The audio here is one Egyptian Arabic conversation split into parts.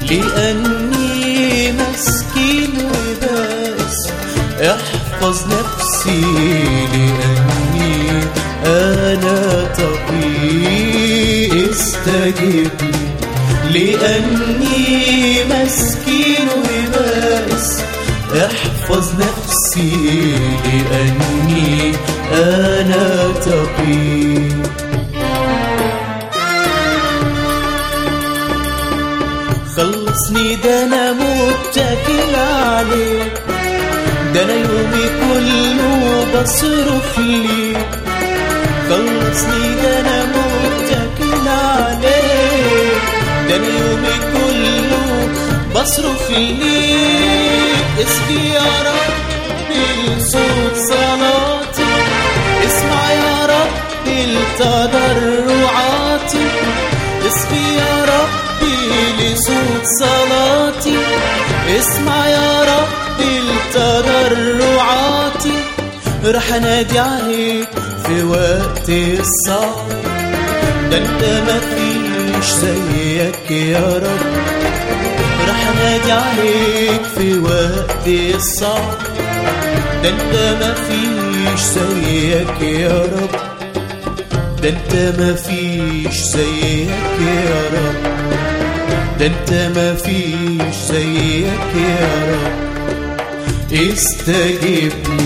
لأني مسكين وبائس احفظ نفسي لأني أنا تقي استجب لي لأني مسكين وبائس احفظ نفسي لأني أنا تقي خلصني ده انا متكل عليك ده انا يومي كله بصرخ ليك خلصني ده انا متكل عليك ده انا يومي كله بصرخ ليك اسقي يا ربي لصوت صلاتي اسمع يا ربي لتضرعاتي اسقي يا ربي لصوت صلاتي اسمع يا ربي لتضرعاتي رح انادي عليك في وقت الصعب ده انت ما فيش زيك يا رب رح انادي عليك في وقت الصعب ده انت ما فيش زيك يا رب ده انت ما فيش زيك يا رب ده انت ما فيش زيك يا رب استجبني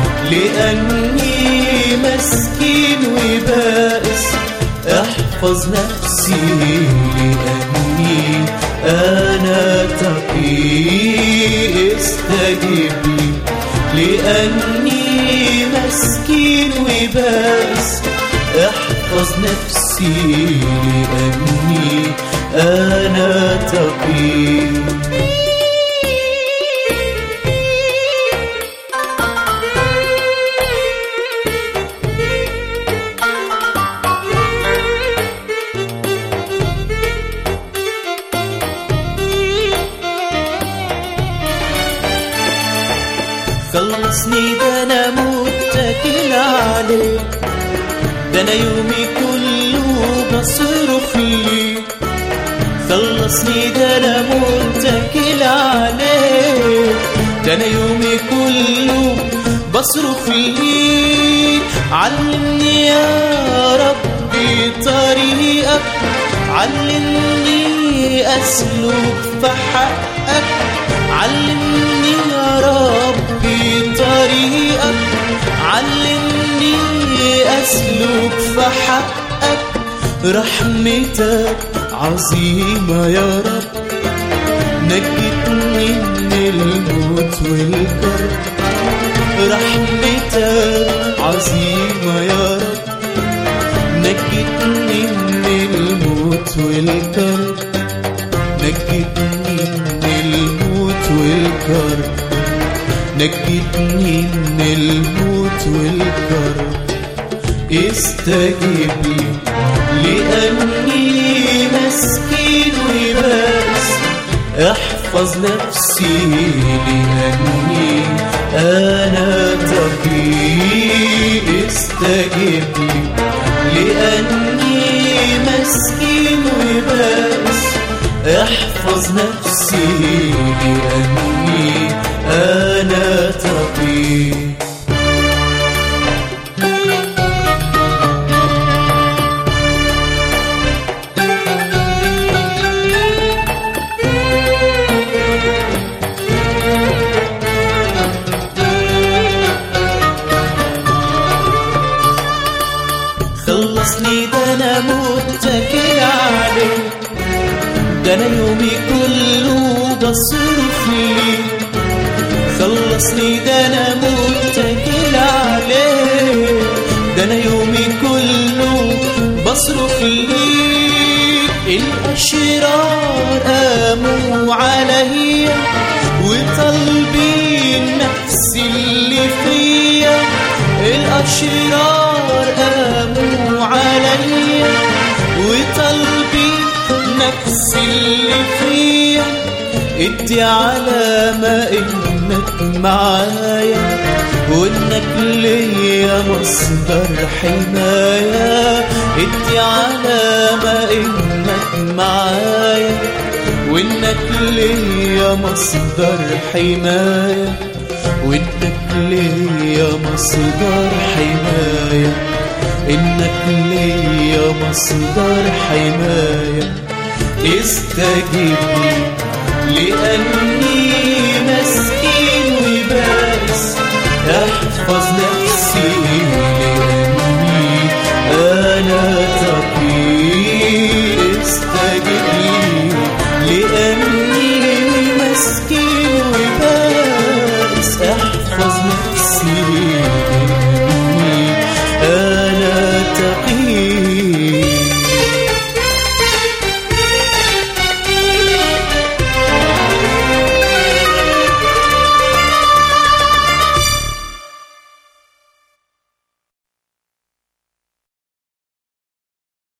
لأني مسكين وبائس احفظ نفسي لأني أنا تقي استجبني لأني مسكين وبائس احفظ نفسي لأني أنا تقي خلصني ده انا متكل عليك ده انا يومي كله بصرخ ليك خلصني ده انا متكل عليك ده انا يومي كله بصرخ ليك علمني يا ربي طريقك علمني اسلك في حقك علمني يا ربي طريقك علمني اسلك في حقك رحمتك عظيمة يا رب نجتني من الموت والكرب رحمتك عظيمة يا رب نجتني من الموت والكرب نجتني من الموت والكرب نجتني من الموت والكرب استجب لي لأني مسكين وبائس احفظ نفسي لأني أنا تقي استجب لي لأني مسكين وبائس احفظ نفسي لأني أنا تقي خلصني ده انا متكل عليك ده انا يومي كله بصرخ ليك خلصني ده انا متكل عليك ده انا يومي كله بصرخ ليك الاشرار قاموا عليا وطالبين نفسي اللي فيا الاشرار قاموا عليا وطالبين نفسي اللي فيا ادي علامة انك معايا وانك ليا مصدر حماية ادي علامة انك معايا وانك ليا مصدر حماية وانك ليا مصدر حماية انك ليا مصدر حماية استجب لي لاني مسكين وبائس احفظ نفسي